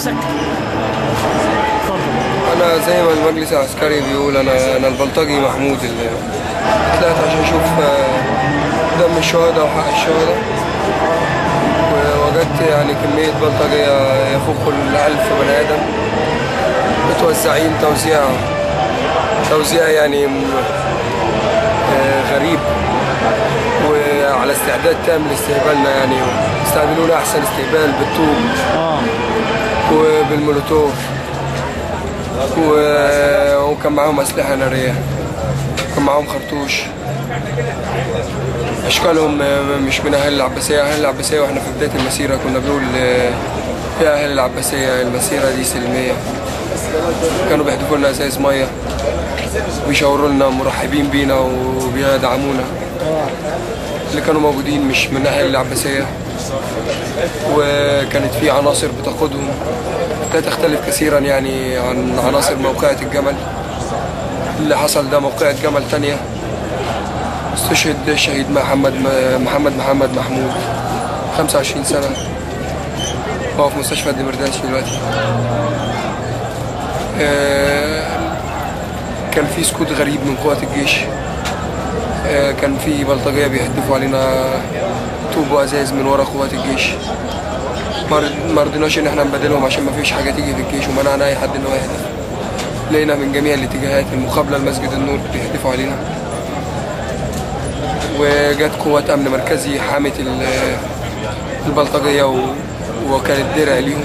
نفسك اتفضل انا زي ما المجلس العسكري بيقول انا انا البلطجي محمود اللي طلعت عشان اشوف آه، دم الشهداء وحق الشهداء ووجدت يعني كمية بلطجية يفوق الألف بني آدم متوزعين توزيع توزيع يعني م- آه، غريب وعلى استعداد تام لاستقبالنا يعني استقبلونا أحسن استقبال بالطوب اه وبالمولوتوف و- وكان معاهم أسلحة نارية كان معاهم خرطوش أشكالهم مش من أهل العباسية أهل العباسية وإحنا في بداية المسيرة كنا بنقول آه، يا أهل العباسية المسيرة دي سلمية كانوا بيحدفوا لنا أزايز مية ويشاوروا لنا مرحبين بينا وبيدعمونا اللي كانوا موجودين مش من أهل العباسية وكانت في عناصر بتقودهم لا تختلف كثيرا يعني عن عناصر موقعة الجمل اللي حصل ده موقعة جمل تانية استشهد الشهيد محمد محمد محمد محمود 25 سنة هو في مستشفى الدمرداش دلوقتي آه، كان في سكوت غريب من قوات الجيش آه، كان في بلطجية بيهدفوا علينا طوب وازاز من ورا قوات الجيش ما- ما رضيناش ان احنا نبادلهم عشان ما فيش حاجه تيجي في الجيش ومنعنا اي حد ان هو يهدف لقينا من جميع الاتجاهات المقابله لمسجد النور بيهدفوا علينا وجت قوات امن مركزي حامت ال- البلطجيه و- وكانت درع ليهم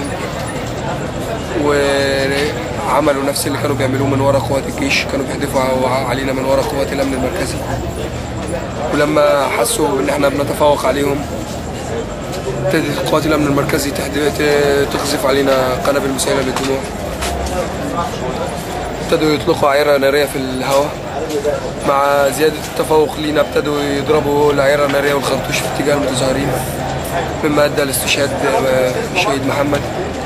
وعملوا نفس اللي كانوا بيعملوه من ورا قوات الجيش كانوا بيحدفوا ع- علينا من ورا قوات الامن المركزي ولما حسوا ان احنا بنتفوق عليهم ابتدت قوات الامن المركزي تحد- ت- تقذف علينا قنابل مسيله للدموع ابتدوا يطلقوا عيره ناريه في الهواء مع زياده التفوق لينا ابتدوا يضربوا العيره الناريه والخرطوش في اتجاه المتظاهرين مما ادى لاستشهاد آه، الشهيد محمد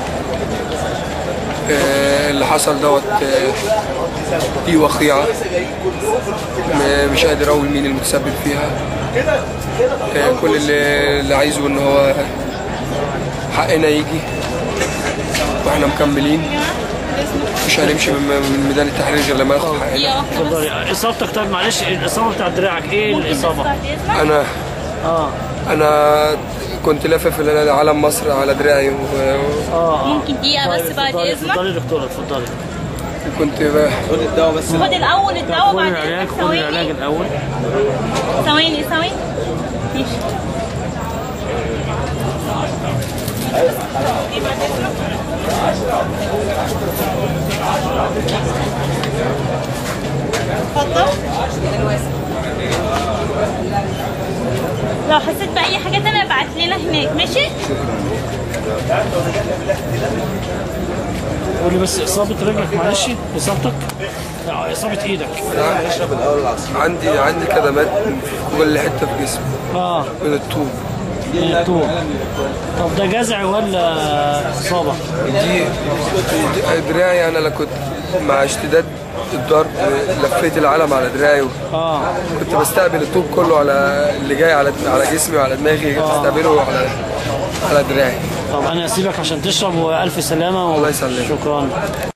آه، اللي حصل دوت آه، دي وقيعه م- مش قادر اقول مين المتسبب فيها آه، كل اللي, اللي عايزه ان هو حقنا يجي واحنا مكملين مش هنمشي من, من ميدان التحرير غير لما ناخد حقنا اتفضل اصابتك طيب معلش الاصابه بتاعت دراعك ايه الاصابه؟ انا اه انا كنت لافف علم مصر على دراعي و- اه ممكن دقيقة بس طيب، بعد اتفضلي إذنك اتفضلي يا دكتوره اتفضلي وكنت ب- خد الأول الدواء خد بعد العلاج إذنك خد العلاج ثواني الاول ثواني ثواني ماشي اتفضل لو حسيت بأي حاجة تانية ابعت لنا هناك ماشي؟ قولي بس اصابه رجلك معلش اصابتك آه، اصابه ايدك عندي عندي كدمات في كل حته في جسمي اه من الطوب طول طب ده جزع ولا اصابه؟ دي دي- دراعي انا اللي كنت مع اشتداد الضرب لفيت العلم على دراعي اه كنت بستقبل الطوب كله على اللي جاي على على جسمي وعلى دماغي بستقبله على على دراعي طب انا اسيبك عشان تشرب والف سلامه الله يسلمك. شكرا